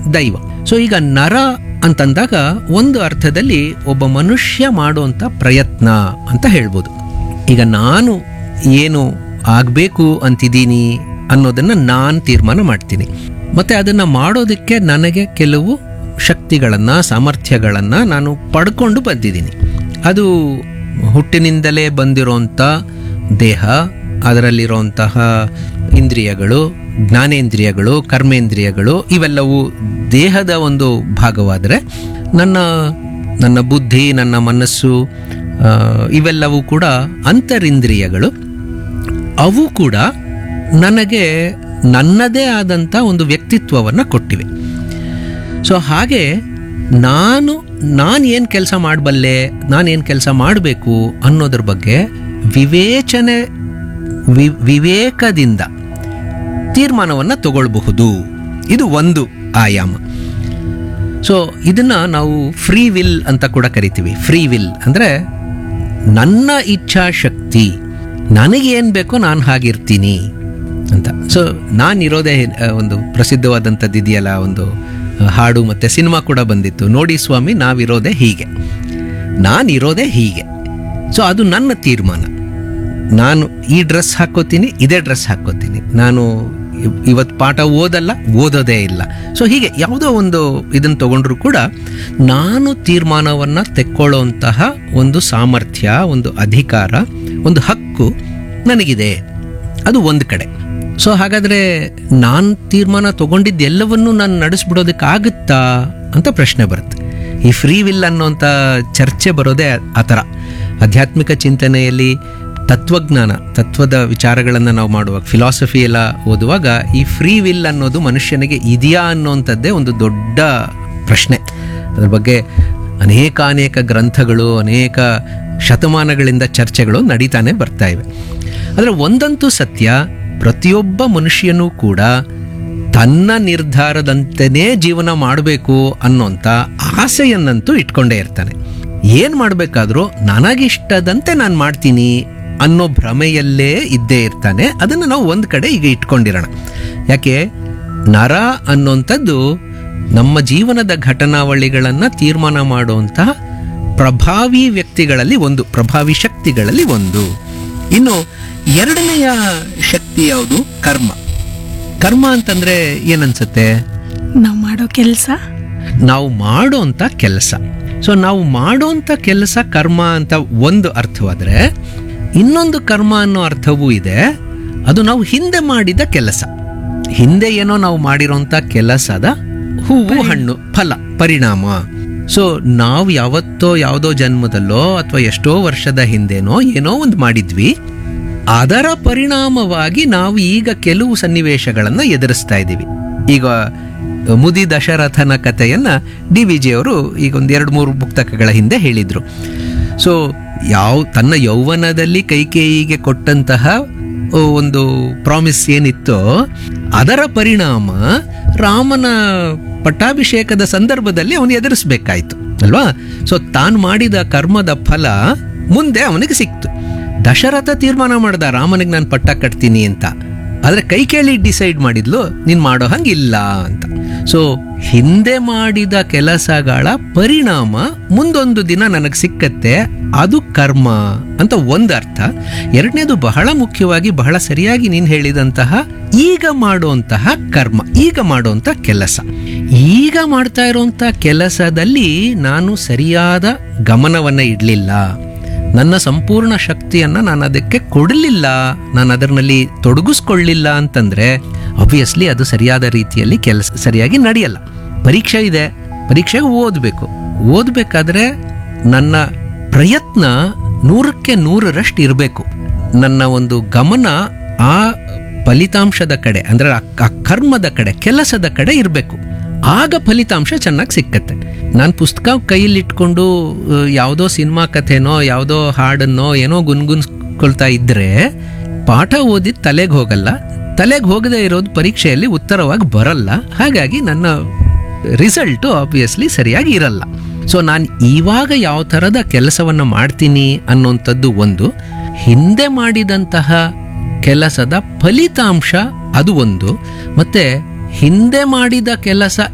ದೈವ ಸೊ ಈಗ ನರ ಅಂತಂದಾಗ ಒಂದು ಅರ್ಥದಲ್ಲಿ ಒಬ್ಬ ಮನುಷ್ಯ ಮಾಡುವಂಥ ಪ್ರಯತ್ನ ಅಂತ ಹೇಳ್ಬೋದು ಈಗ ನಾನು ಏನು ಆಗಬೇಕು ಅಂತಿದ್ದೀನಿ ಅನ್ನೋದನ್ನ ನಾನು ತೀರ್ಮಾನ ಮಾಡ್ತೀನಿ ಮತ್ತೆ ಅದನ್ನ ಮಾಡೋದಕ್ಕೆ ನನಗೆ ಕೆಲವು ಶಕ್ತಿಗಳನ್ನ ಸಾಮರ್ಥ್ಯಗಳನ್ನ ನಾನು ಪಡ್ಕೊಂಡು ಬಂದಿದ್ದೀನಿ ಅದು ಹುಟ್ಟಿನಿಂದಲೇ ಬಂದಿರೋಂಥ ದೇಹ ಅದರಲ್ಲಿರುವಂತಹ ಇಂದ್ರಿಯಗಳು ಜ್ಞಾನೇಂದ್ರಿಯಗಳು ಕರ್ಮೇಂದ್ರಿಯಗಳು ಇವೆಲ್ಲವೂ ದೇಹದ ಒಂದು ಭಾಗವಾದರೆ ನನ್ನ ನನ್ನ ಬುದ್ಧಿ ನನ್ನ ಮನಸ್ಸು ಆ, ಇವೆಲ್ಲವೂ ಕೂಡ ಅಂತರಿಂದ್ರಿಯಗಳು ಅವು ಕೂಡ ನನಗೆ ನನ್ನದೇ ಆದಂಥ ಒಂದು ವ್ಯಕ್ತಿತ್ವವನ್ನು ಕೊಟ್ಟಿವೆ ಸೊ ಹಾಗೆ ನಾನು ನಾನು ಏನು ಕೆಲಸ ಮಾಡಬಲ್ಲೆ ನಾನೇನು ಕೆಲಸ ಮಾಡಬೇಕು ಅನ್ನೋದ್ರ ಬಗ್ಗೆ ವಿವೇಚನೆ ವಿ ವಿವೇಕದಿಂದ ತೀರ್ಮಾನವನ್ನು ತಗೊಳ್ಬಹುದು ಇದು ಒಂದು ಆಯಾಮ ಸೊ ಇದನ್ನ ನಾವು ಫ್ರೀ ವಿಲ್ ಅಂತ ಕೂಡ ಕರಿತೀವಿ ಫ್ರೀ ವಿಲ್ ಅಂದರೆ ನನ್ನ ಇಚ್ಛಾಶಕ್ತಿ ನನಗೇನು ಬೇಕೋ ನಾನು ಹಾಗಿರ್ತೀನಿ ಅಂತ ಸೊ ನಾನಿರೋದೇ ಆ, ಒಂದು ಪ್ರಸಿದ್ಧವಾದಂಥದ್ದು ಇದೆಯಲ್ಲ ಒಂದು ಆ, ಹಾಡು ಮತ್ತು ಸಿನಿಮಾ ಕೂಡ ಬಂದಿತ್ತು ನೋಡಿ ಸ್ವಾಮಿ ನಾವಿರೋದೇ ಹೀಗೆ ನಾನಿರೋದೇ ಹೀಗೆ ಸೊ ಅದು ನನ್ನ ತೀರ್ಮಾನ ನಾನು ಈ ಡ್ರೆಸ್ ಹಾಕೋತೀನಿ ಇದೇ ಡ್ರೆಸ್ ಹಾಕೋತೀನಿ ನಾನು ಇವ್- ಇವತ್ತು ಪಾಠ ಓದಲ್ಲ ಓದೋದೇ ಇಲ್ಲ ಸೊ ಹೀಗೆ ಯಾವುದೋ ಒಂದು ಇದನ್ನು ತಗೊಂಡ್ರು ಕೂಡ ನಾನು ತೀರ್ಮಾನವನ್ನು ತೆಕ್ಕೊಳ್ಳುವಂತಹ ಒಂದು ಸಾಮರ್ಥ್ಯ ಒಂದು ಅಧಿಕಾರ ಒಂದು ಹಕ್ಕು ನನಗಿದೆ ಅದು ಒಂದು ಕಡೆ ಸೊ ಹಾಗಾದರೆ ನಾನು ತೀರ್ಮಾನ ತಗೊಂಡಿದ್ದೆಲ್ಲವನ್ನೂ ನಾನು ನಡೆಸ್ಬಿಡೋದಕ್ಕಾಗುತ್ತಾ ಅಂತ ಪ್ರಶ್ನೆ ಬರುತ್ತೆ ಈ ಫ್ರೀ ವಿಲ್ ಅನ್ನೋಂಥ ಚರ್ಚೆ ಬರೋದೇ ಆ ಥರ ಆಧ್ಯಾತ್ಮಿಕ ಚಿಂತನೆಯಲ್ಲಿ ತತ್ವಜ್ಞಾನ ತತ್ವದ ವಿಚಾರಗಳನ್ನು ನಾವು ಮಾಡುವಾಗ ಫಿಲಾಸಫಿ ಎಲ್ಲ ಓದುವಾಗ ಈ ಫ್ರೀ ವಿಲ್ ಅನ್ನೋದು ಮನುಷ್ಯನಿಗೆ ಇದೆಯಾ ಅನ್ನೋಂಥದ್ದೇ ಒಂದು ದೊಡ್ಡ ಪ್ರಶ್ನೆ ಅದ್ರ ಬಗ್ಗೆ ಅನೇಕ ಅನೇಕ ಗ್ರಂಥಗಳು ಅನೇಕ ಶತಮಾನಗಳಿಂದ ಚರ್ಚೆಗಳು ನಡೀತಾನೆ ಬರ್ತಾ ಇವೆ ಆದರೆ ಒಂದಂತೂ ಸತ್ಯ ಪ್ರತಿಯೊಬ್ಬ ಮನುಷ್ಯನೂ ಕೂಡ ತನ್ನ ನಿರ್ಧಾರದಂತೆಯೇ ಜೀವನ ಮಾಡಬೇಕು ಅನ್ನೋಂಥ ಆಸೆಯನ್ನಂತೂ ಇಟ್ಕೊಂಡೇ ಇರ್ತಾನೆ ಏನು ಮಾಡಬೇಕಾದ್ರೂ ನನಗಿಷ್ಟದಂತೆ ನಾನು ಮಾಡ್ತೀನಿ ಅನ್ನೋ ಭ್ರಮೆಯಲ್ಲೇ ಇದ್ದೇ ಇರ್ತಾನೆ ಅದನ್ನು ನಾವು ಒಂದು ಕಡೆ ಈಗ ಇಟ್ಕೊಂಡಿರೋಣ ಯಾಕೆ ನರ ಅನ್ನೋಂಥದ್ದು ನಮ್ಮ ಜೀವನದ ಘಟನಾವಳಿಗಳನ್ನು ತೀರ್ಮಾನ ಮಾಡುವಂತಹ ಪ್ರಭಾವಿ ವ್ಯಕ್ತಿಗಳಲ್ಲಿ ಒಂದು ಪ್ರಭಾವಿ ಶಕ್ತಿಗಳಲ್ಲಿ ಒಂದು ಇನ್ನು ಎರಡನೆಯ ಶಕ್ತಿ ಯಾವುದು ಕರ್ಮ ಕರ್ಮ ಅಂತಂದ್ರೆ ಏನನ್ಸುತ್ತೆ ನಾವು ಮಾಡೋ ಕೆಲಸ ನಾವು ಮಾಡೋಂಥ ಕೆಲಸ ಸೊ ನಾವು ಮಾಡೋಂಥ ಕೆಲಸ ಕರ್ಮ ಅಂತ ಒಂದು ಅರ್ಥವಾದರೆ ಇನ್ನೊಂದು ಕರ್ಮ ಅನ್ನೋ ಅರ್ಥವೂ ಇದೆ ಅದು ನಾವು ಹಿಂದೆ ಮಾಡಿದ ಕೆಲಸ ಹಿಂದೆ ಏನೋ ನಾವು ಮಾಡಿರೋಂಥ ಕೆಲಸದ ಹೂವು ಹಣ್ಣು ಫಲ ಪರಿಣಾಮ ಸೊ ನಾವು ಯಾವತ್ತೋ ಯಾವುದೋ ಜನ್ಮದಲ್ಲೋ ಅಥವಾ ಎಷ್ಟೋ ವರ್ಷದ ಹಿಂದೆನೋ ಏನೋ ಒಂದು ಮಾಡಿದ್ವಿ ಅದರ ಪರಿಣಾಮವಾಗಿ ನಾವು ಈಗ ಕೆಲವು ಸನ್ನಿವೇಶಗಳನ್ನು ಎದುರಿಸ್ತಾ ಇದ್ದೀವಿ ಈಗ ಮುದಿ ದಶರಥನ ಕಥೆಯನ್ನ ಡಿ ವಿ ಜಿ ಅವರು ಈಗ ಒಂದು ಎರಡು ಮೂರು ಪುಸ್ತಕಗಳ ಹಿಂದೆ ಹೇಳಿದ್ರು ಸೊ ಯಾವ ತನ್ನ ಯೌವನದಲ್ಲಿ ಕೈಕೇಯಿಗೆ ಕೊಟ್ಟಂತಹ ಓ, ಒಂದು ಪ್ರಾಮಿಸ್ ಏನಿತ್ತೋ ಅದರ ಪರಿಣಾಮ ರಾಮನ ಪಟ್ಟಾಭಿಷೇಕದ ಸಂದರ್ಭದಲ್ಲಿ ಅವನು ಎದುರಿಸ್ಬೇಕಾಯ್ತು ಅಲ್ವಾ ಸೊ ತಾನು ಮಾಡಿದ ಕರ್ಮದ ಫಲ ಮುಂದೆ ಅವನಿಗೆ ಸಿಕ್ತು ದಶರಥ ತೀರ್ಮಾನ ಮಾಡ್ದ ರಾಮನಿಗೆ ನಾನು ಪಟ್ಟ ಕಟ್ತೀನಿ ಅಂತ ಆದ್ರೆ ಕೈ ಕೇಳಿ ಡಿಸೈಡ್ ಮಾಡಿದ್ಲು ನೀನ್ ಮಾಡೋ ಹಂಗಿಲ್ಲ ಅಂತ ಸೊ ಹಿಂದೆ ಮಾಡಿದ ಕೆಲಸಗಳ ಪರಿಣಾಮ ಮುಂದೊಂದು ದಿನ ನನಗೆ ಸಿಕ್ಕತ್ತೆ ಅದು ಕರ್ಮ ಅಂತ ಒಂದು ಅರ್ಥ ಎರಡನೇದು ಬಹಳ ಮುಖ್ಯವಾಗಿ ಬಹಳ ಸರಿಯಾಗಿ ನೀನು ಹೇಳಿದಂತಹ ಈಗ ಮಾಡುವಂತಹ ಕರ್ಮ ಈಗ ಮಾಡುವಂತ ಕೆಲಸ ಈಗ ಮಾಡ್ತಾ ಇರುವಂತ ಕೆಲಸದಲ್ಲಿ ನಾನು ಸರಿಯಾದ ಗಮನವನ್ನ ಇಡಲಿಲ್ಲ ನನ್ನ ಸಂಪೂರ್ಣ ಶಕ್ತಿಯನ್ನ ನಾನು ಅದಕ್ಕೆ ಕೊಡಲಿಲ್ಲ ನಾನು ಅದರಲ್ಲಿ ತೊಡಗಿಸ್ಕೊಳ್ಳಿಲ್ಲ ಅಂತಂದ್ರೆ ಅಬ್ವಿಯಸ್ಲಿ ಅದು ಸರಿಯಾದ ರೀತಿಯಲ್ಲಿ ಕೆಲಸ ಸರಿಯಾಗಿ ನಡೆಯಲ್ಲ ಪರೀಕ್ಷೆ ಇದೆ ಪರೀಕ್ಷೆಗೆ ಓದಬೇಕು ಓದಬೇಕಾದ್ರೆ ನನ್ನ ಪ್ರಯತ್ನ ನೂರಕ್ಕೆ ನೂರರಷ್ಟು ಇರಬೇಕು ನನ್ನ ಒಂದು ಗಮನ ಆ ಫಲಿತಾಂಶದ ಕಡೆ ಅಂದ್ರೆ ಆ ಆ ಕರ್ಮದ ಕಡೆ ಕೆಲಸದ ಕಡೆ ಇರಬೇಕು ಆಗ ಫಲಿತಾಂಶ ಚೆನ್ನಾಗಿ ಸಿಕ್ಕತ್ತೆ ನಾನು ಪುಸ್ತಕ ಕೈಯಲ್ಲಿ ಇಟ್ಕೊಂಡು ಆ, ಯಾವುದೋ ಸಿನಿಮಾ ಕಥೆನೋ ಯಾವುದೋ ಹಾಡನ್ನೋ ಏನೋ ಗುನ್ಗುನ್ಸ್ಕೊಳ್ತಾ ಇದ್ರೆ ಪಾಠ ಓದಿದ ತಲೆಗೆ ಹೋಗಲ್ಲ ತಲೆಗೆ ಹೋಗದೆ ಇರೋದು ಪರೀಕ್ಷೆಯಲ್ಲಿ ಉತ್ತರವಾಗಿ ಬರಲ್ಲ ಹಾಗಾಗಿ ನನ್ನ ರಿಸಲ್ಟು ಆಬ್ವಿಯಸ್ಲಿ ಸರಿಯಾಗಿ ಇರಲ್ಲ ಸೊ ನಾನು ಇವಾಗ ಯಾವ ಥರದ ಕೆಲಸವನ್ನು ಮಾಡ್ತೀನಿ ಅನ್ನೋಂಥದ್ದು ಒಂದು ಹಿಂದೆ ಮಾಡಿದಂತಹ ಕೆಲಸದ ಫಲಿತಾಂಶ ಅದು ಒಂದು ಮತ್ತೆ ಹಿಂದೆ ಮಾಡಿದ ಕೆಲಸ